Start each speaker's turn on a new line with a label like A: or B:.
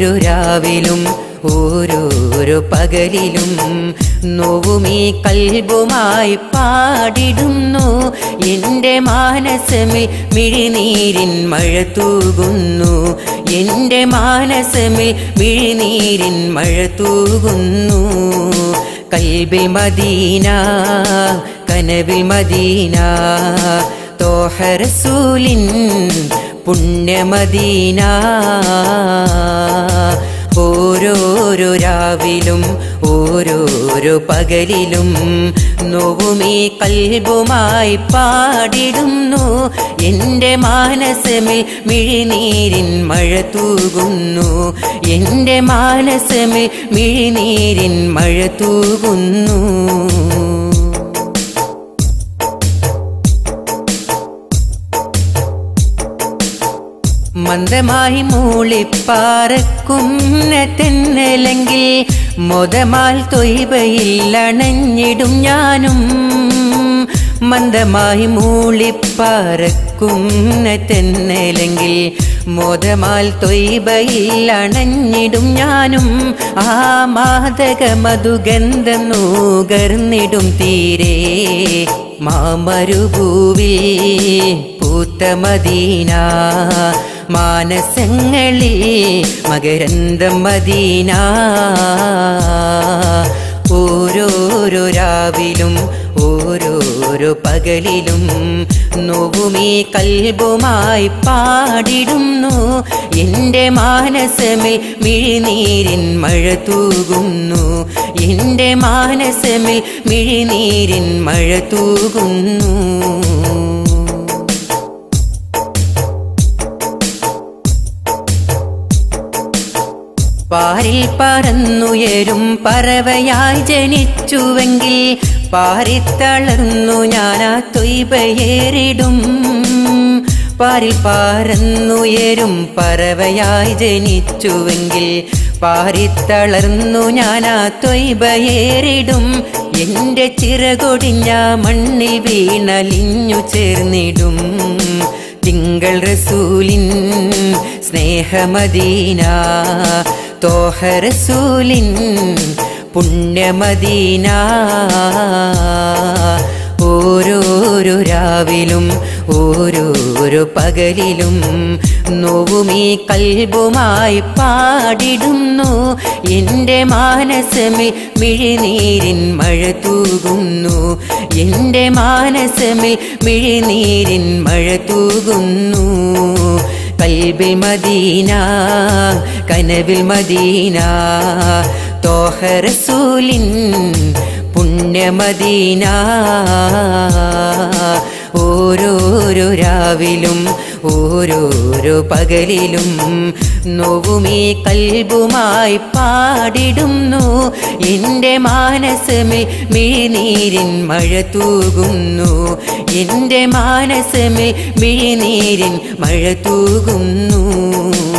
A: ഓരോരോ രാവിലും ഓരോരോ പകലിലും നോവുമീ കൽബുമായി പാടിടുന്നു എൻ്റെ മാനസമിൽ മിഴിനീരിൻ മഴ തൂകുന്നു എൻ്റെ മാനസമിൽ മിഴിനീരിൻ മഴ തൂകുന്നു കൽബിൽ മദീന കനവിൽ മദീന തോഹറസൂലിൻ പുണ്യമദീന ഓരോരോ രാവിലും ഓരോരോ പകലിലും നോവുമീ കൽബുമായി പാടിടുന്നു എൻ്റെ മാനസമിൽ മിഴിനീരിൻ മഴ തൂകുന്നു എൻ്റെ മാനസമിൽ മിഴിനീരിൻ മഴ തൂകുന്നു മന്ദമായി മൂളിപ്പാറക്കുന്ന തെന്നലെങ്കിൽ മൊതമാൽ തൊയ്വയിൽ അണഞ്ഞിടും ഞാനും മന്ദമായി മൂളിപ്പാറക്കുന്ന തെന്നലെങ്കിൽ മോദമാൽ തൊയ്ബയിൽ അണഞ്ഞിടും ഞാനും ആ മാതക മധുഗന്ധം നൂകർന്നിടും തീരെ മാമരുഭൂവിൽ പൂത്ത മദീന മാനസങ്ങളിൽ മകരന്തം മദീന ഓരോരോ രാവിലും ഓരോരോ പകലിലും നോവുമീ കൽബുമായി പാടിടുന്നു എൻ്റെ മാനസമിൽ മിഴിനീരിൻ മഴ തൂകുന്നു എൻ്റെ മാനസമിൽ മിഴിനീരിൻ മഴ തൂകുന്നു പാരിൽ പറന്നുയരും പറവയായി ജനിച്ചുവെങ്കിൽ പാരിത്തളർന്നു ഞാനാ തൊയ്ബയേറിടും പാരിൽ പറന്നുയരും പറവയായി ജനിച്ചുവെങ്കിൽ പാരിത്തളർന്നു ഞാനാ തൊയ്ബയേറിടും എൻ്റെ ചിറകൊടിഞ്ഞ മണ്ണിൽ വീണലിഞ്ഞു ചേർന്നിടും തിങ്കൾ റസൂലിൻ സ്നേഹമദീന തോഹ റസൂലിൻ പുണ്യമദീന ഓരോരോ രാവിലും ഓരോരോ പകലിലും നോവുമീ കൽബുമായി പാടിടുന്നു എൻ്റെ മാനസമിൽ മിഴിനീരിൻ മഴ തൂകുന്നു എൻ്റെ മാനസമിൽ മിഴിനീരിൻ മഴ തൂകുന്നു കൽബിൽ മദീന കനവിൽ മദീന തോഹറസൂലിൻ പുണ്യമദീന ഓരോരോ രാവിലും ഓരോരോ പകലിലും നോവുമീ കൽബുമായി പാടിടുന്നു എൻ്റെ മാനസമിൽ മിഴിനീരിൻ മഴ തൂകുന്നു എൻ്റെ മാനസമിൽ മിഴിനീരിൻ മഴ തൂകുന്നു